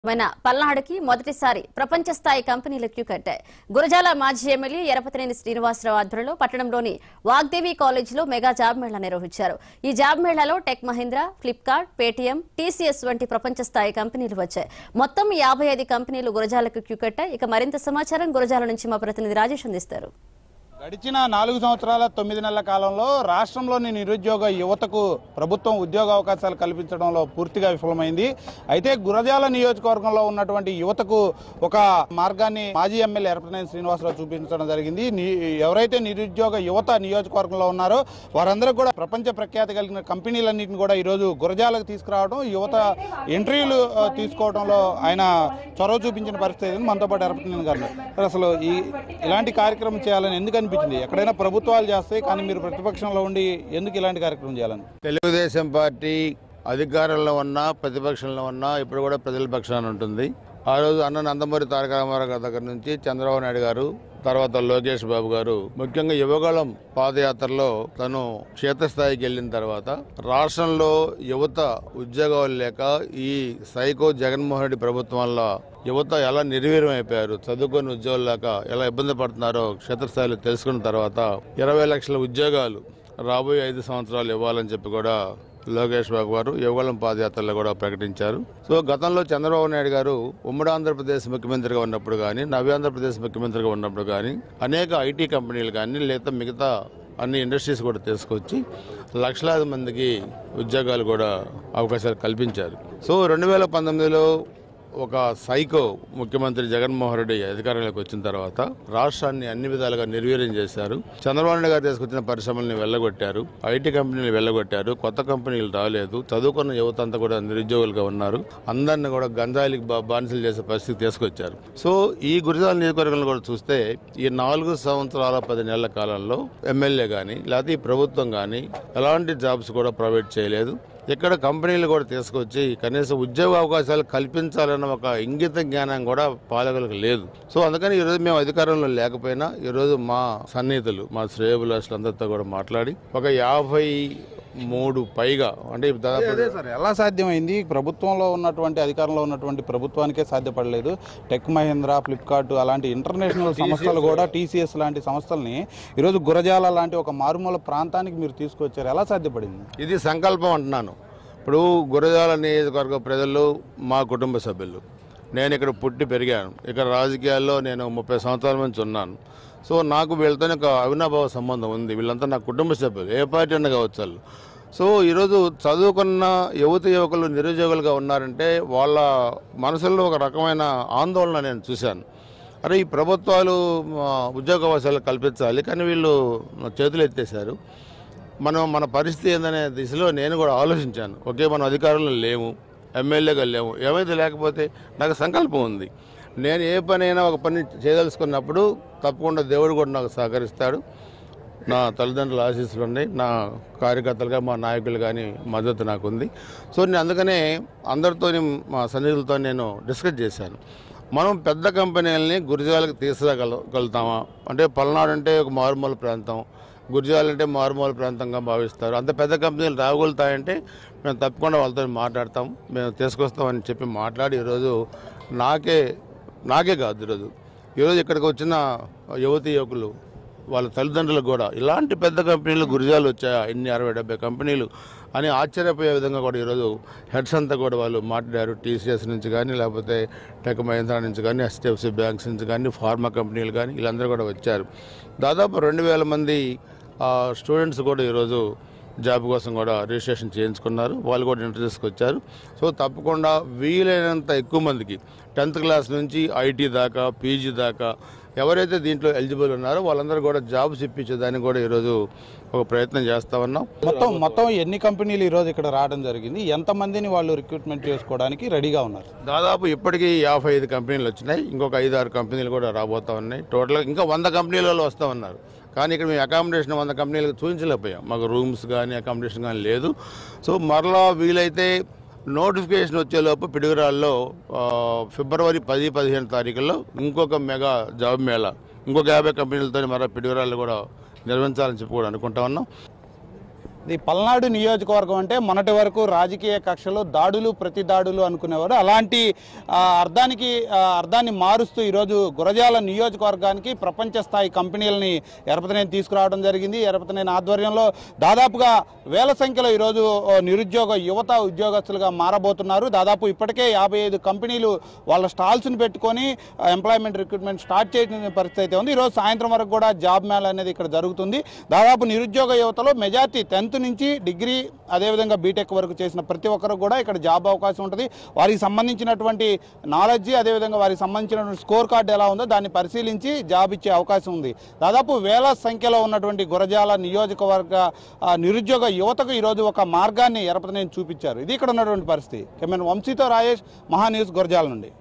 మన పల్నాడుకి మొదటిసారి ప్రపంచ స్థాయి కంపెనీలు క్యూ కట్టాయి గురజాల మాజీ ఎమ్మెల్యే ఎరపతినేని శ్రీనివాసరావు ఆధ్వర్యంలో పట్టణంలోని వాగ్దేవి కాలేజీలో మెగా జాబ్ మేళా నిర్వహించారు ఈ జాబ్ మేళాలో tech Mahindra Flipkart Paytm TCS వంటి ప్రపంచ స్థాయి కంపెనీలు వచ్చాయి మొత్తం యాభై ఐదు కంపెనీలు గురజాలకు క్యూ కట్టాయి ఇక మరింత సమాచారం గురజాల నుంచి మా ప్రతినిధి రాజేష్ అందిస్తారు గడిచిన నాలుగు సంవత్సరాల తొమ్మిది నెలల కాలంలో రాష్ట్రంలోని నిరుద్యోగ యువతకు ప్రభుత్వం ఉద్యోగ అవకాశాలు కల్పించడంలో పూర్తిగా విఫలమైంది అయితే గురజాల నియోజకవర్గంలో ఉన్నటువంటి యువతకు ఒక మార్గాన్ని మాజీ ఎమ్మెల్యే ఎరపతినేని శ్రీనివాసరావు చూపించడం జరిగింది ని- ఎవరైతే నిరుద్యోగ యువత నియోజకవర్గంలో ఉన్నారో వారందరూ కూడా ప్రపంచ ప్రఖ్యాతి కలిగిన కంపెనీలన్నింటిని కూడా ఈరోజు గురజాలకు తీసుకురావడం యువత ఎంట్రీలు ఆ, తీసుకోవడంలో ఆయన చొరవ చూపించిన పరిస్థితి ఉంది. మనతో పాటు ఎరపతినేని గారు ఉన్నారు. సార్, అసలు ఈ ఇలాంటి కార్యక్రమం చేయాలని ఎందుకు అనిపించింది ఎక్కడైనా ప్రభుత్వాలు చేస్తాయి కానీ మీరు ప్రతిపక్షంలో ఉండి ఎందుకు ఇలాంటి కార్యక్రమం చేయాలని తెలుగుదేశం పార్టీ అధికారంలో ఉన్నా ప్రతిపక్షంలో ఉన్నా ఇప్పుడు కూడా ప్రజల పక్షాన ఉంటుంది ఆ రోజు అన్న నందమూరి తారక రామారావు గారి దగ్గర నుంచి చంద్రబాబు నాయుడు గారు తర్వాత లోకేష్ బాబు గారు ముఖ్యంగా యువగళం పాదయాత్రలో తను క్షేత్రస్థాయికి వెళ్ళిన తర్వాత రాష్ట్రంలో యువత ఉద్యోగాలు లేక ఈ సైకో జగన్మోహన్ రెడ్డి ప్రభుత్వం వల్ల యువత ఎలా నిర్వీర్యం అయిపోయారు చదువుకొని ఉద్యోగాలు లేక ఎలా ఇబ్బంది పడుతున్నారో క్షేత్రస్థాయిలో తెలుసుకున్న తర్వాత ఇరవై లక్షల ఉద్యోగాలు రాబోయే ఐదు సంవత్సరాలు ఇవ్వాలని చెప్పి కూడా లోకేష్ బాబు గారు యువగళం పాదయాత్రలో కూడా ప్రకటించారు సో గతంలో చంద్రబాబు నాయుడు గారు ఉమ్మడి ఆంధ్రప్రదేశ్ ముఖ్యమంత్రిగా ఉన్నప్పుడు కానీ నవ్యాంధ్రప్రదేశ్ ముఖ్యమంత్రిగా ఉన్నప్పుడు కానీ అనేక ఐటీ కంపెనీలు కానీ లేదా మిగతా అన్ని ఇండస్ట్రీస్ కూడా తీసుకొచ్చి లక్షలాది మందికి ఉద్యోగాలు కూడా అవకాశాలు కల్పించారు సో రెండు వేల పంతొమ్మిదిలో ఒక సైకో ముఖ్యమంత్రి జగన్మోహన్ రెడ్డి అధికారంలోకి వచ్చిన తర్వాత రాష్ట్రాన్ని అన్ని విధాలుగా నిర్వీర్యం చేశారు చంద్రబాబు నాయుడు గారు తీసుకొచ్చిన పరిశ్రమల్ని వెళ్ళగొట్టారు ఐటీ కంపెనీలు వెళ్ళగొట్టారు కొత్త కంపెనీలు రాలేదు చదువుకున్న యువత అంతా కూడా నిరుద్యోగులుగా ఉన్నారు అందరిని కూడా గంజాయిలకు బా- బానిసలు చేసే పరిస్థితి తీసుకొచ్చారు సో ఈ గురిజాల నియోజకవర్గంలో కూడా చూస్తే ఈ నాలుగు సంవత్సరాల పది నెలల కాలంలో ఎమ్మెల్యే కానీ లేకపోతే ఈ ప్రభుత్వం కానీ ఎలాంటి జాబ్స్ కూడా ప్రొవైడ్ చేయలేదు ఇక్కడ కంపెనీలు కూడా తీసుకొచ్చి కనీసం ఉద్యోగ అవకాశాలు కల్పించాలన్న ఒక ఇంగిత జ్ఞానం కూడా పాలకులకు లేదు సో అందుకని ఈరోజు మేము అధికారంలో లేకపోయినా ఈరోజు మా సన్నిహితులు మా శ్రేయబులాసులందరితో కూడా మాట్లాడి ఒక యాభై మూడు పైగా అంటే దాదాపు అదే సార్ ఎలా సాధ్యమైంది ప్రభుత్వంలో ఉన్నటువంటి అధికారంలో ఉన్నటువంటి ప్రభుత్వానికే సాధ్యపడలేదు టెక్ మహేంద్ర ఫ్లిప్కార్ట్ అలాంటి ఇంటర్నేషనల్ సంస్థలు కూడా టీసీఎస్ లాంటి సంస్థల్ని ఈరోజు గురజాల లాంటి ఒక మారుమూల ప్రాంతానికి మీరు తీసుకొచ్చారు ఎలా సాధ్యపడింది ఇది సంకల్పం అంటున్నాను ఇప్పుడు గురజాల నియోజకవర్గ ప్రజలు మా కుటుంబ సభ్యులు నేను ఇక్కడ పుట్టి పెరిగాను ఇక్కడ రాజకీయాల్లో నేను ముప్పై సంవత్సరాల నుంచి ఉన్నాను సో నాకు వీళ్ళతో ఒక అవినాభావ సంబంధం ఉంది వీళ్ళంతా నా కుటుంబ సభ్యులు ఏ పార్టీ అన్న కావచ్చు వాళ్ళు సో ఈరోజు చదువుకున్న యువత యువకులు నిరుద్యోగులుగా ఉన్నారంటే వాళ్ళ మనసులో ఒక రకమైన ఆందోళన నేను చూశాను అరే ఈ ప్రభుత్వాలు ఆ, ఉద్యోగ అవకాశాలు కల్పించాలి కానీ వీళ్ళు చేతులు ఎత్తేశారు మనం మన పరిస్థితి ఏందనే దిశలో నేను కూడా ఆలోచించాను ఓకే మనం అధికారంలో లేము ఎమ్మెల్యేగా లేము ఏమైతే లేకపోతే నాకు సంకల్పం ఉంది నేను ఏ పనైనా ఒక పని చేయదలుచుకున్నప్పుడు తప్పకుండా దేవుడు కూడా నాకు సహకరిస్తాడు నా తల్లిదండ్రుల ఆశీస్సులు ఉన్నాయి నా కార్యకర్తలుగా మా నాయకులు కానీ మద్దతు నాకు ఉంది సో నేను అందుకనే అందరితో మా సన్నిధులతో నేను డిస్కస్ చేశాను మనం పెద్ద కంపెనీలని గురిజాలకు తీసుకురాగలుగుతామా అంటే పల్నాడు అంటే ఒక మారుమూల ప్రాంతం గురిజాలు అంటే మారుమూల ప్రాంతంగా భావిస్తారు అంత పెద్ద కంపెనీలు రాగలుగుతాయంటే మేము తప్పకుండా వాళ్ళతో మాట్లాడతాం మేము తీసుకొస్తామని చెప్పి మాట్లాడి ఈరోజు నాకే నాకే కాదు ఈరోజు ఈరోజు ఇక్కడికి వచ్చిన యువతి యువకులు వాళ్ళ తల్లిదండ్రులకు కూడా ఇలాంటి పెద్ద కంపెనీలు గురిజాలు వచ్చాయా ఇన్ని అరవై డెబ్బై కంపెనీలు అని ఆశ్చర్యపోయే విధంగా కూడా ఈరోజు హెడ్స్ అంతా కూడా వాళ్ళు మాట్లాడారు టీసీఎస్ నుంచి కానీ లేకపోతే టెక్ మహేంద్ర నుంచి కానీ హెచ్డిఎఫ్సి బ్యాంక్స్ నుంచి కానీ ఫార్మా కంపెనీలు కానీ వీళ్ళందరూ కూడా వచ్చారు దాదాపు రెండు వేల మంది ఆ, స్టూడెంట్స్ కూడా ఈరోజు జాబ్ కోసం కూడా రిజిస్ట్రేషన్ చేయించుకున్నారు వాళ్ళు కూడా ఇంటర్వ్యూస్కి వచ్చారు సో తప్పకుండా వీలైనంత ఎక్కువ మందికి టెన్త్ క్లాస్ నుంచి ఐటీ దాకా పీజీ దాకా ఎవరైతే దీంట్లో ఎలిజిబుల్ ఉన్నారో వాళ్ళందరూ కూడా జాబ్స్ ఇప్పించేదానికి కూడా ఈరోజు ఒక ప్రయత్నం చేస్తా ఉన్నాం మొత్తం మొత్తం ఎన్ని కంపెనీలు ఈరోజు ఇక్కడ రావడం జరిగింది ఎంతమందిని వాళ్ళు రిక్రూట్మెంట్ చేసుకోవడానికి రెడీగా ఉన్నారు దాదాపు ఇప్పటికీ యాభై ఐదు కంపెనీలు వచ్చినాయి ఇంకొక ఐదు ఆరు కంపెనీలు కూడా రాబోతా ఉన్నాయి టోటల్గా ఇంకా వంద కంపెనీలలో వస్తూ ఉన్నారు కానీ ఇక్కడ మేము అకామిడేషన్ వంద కంపెనీలకు చూపించలేకపోయాం మాకు రూమ్స్ కానీ అకామిడేషన్ కానీ లేదు సో మరలా వీలైతే నోటిఫికేషన్ వచ్చేలోపు పిడుగురాల్లో ఆ, ఫిబ్రవరి పది పదిహేను తారీఖుల్లో ఇంకొక మెగా జాబ్ మేళా ఇంకొక యాభై కంపెనీలతో మరో పిడుగురాళ్ళు కూడా నిర్వహించాలని చెప్పి కూడా అనుకుంటా ఉన్నాం ఇది పల్నాడు నియోజకవర్గం అంటే మొన్నటి వరకు రాజకీయ కక్షలు దాడులు ప్రతి దాడులు అనుకునేవారు అలాంటి ఆ, అర్థానికి ఆ, అర్థాన్ని మారుస్తూ ఈరోజు గురజాల నియోజకవర్గానికి ప్రపంచ స్థాయి కంపెనీలని ఎరపతనేని తీసుకురావడం జరిగింది ఎరపతనేని ఆధ్వర్యంలో దాదాపుగా వేల సంఖ్యలో ఈరోజు ఓ, నిరుద్యోగ యువత ఉద్యోగస్తులుగా మారబోతున్నారు దాదాపు ఇప్పటికే యాభై ఐదు కంపెనీలు వాళ్ళ స్టాల్స్ని పెట్టుకొని ఎంప్లాయ్మెంట్ రిక్రూట్మెంట్ స్టార్ట్ చేసిన పరిస్థితి అయితే ఉంది ఈరోజు సాయంత్రం వరకు కూడా జాబ్ మేళ అనేది ఇక్కడ జరుగుతుంది దాదాపు నిరుద్యోగ యువతలో మెజార్టీ టెన్త్ నుంచి డిగ్రీ అదేవిధంగా బీటెక్ వరకు చేసిన ప్రతి ఒక్కరు కూడా ఇక్కడ జాబ్ అవకాశం ఉంటుంది వారికి సంబంధించినటువంటి నాలెడ్జ్ అదేవిధంగా వారికి సంబంధించినటువంటి స్కోర్ కార్డు ఎలా ఉందో దాన్ని పరిశీలించి జాబ్ ఇచ్చే అవకాశం ఉంది దాదాపు వేల సంఖ్యలో ఉన్నటువంటి గురజాల నియోజకవర్గ ఆ, నిరుద్యోగ యువతకు ఈరోజు ఒక మార్గాన్ని ఎరపతనేని చూపించారు ఇది ఇక్కడ ఉన్నటువంటి పరిస్థితి కెమెన్ వంశీతో రాజేష్ మహా న్యూస్ గురజాల నుండి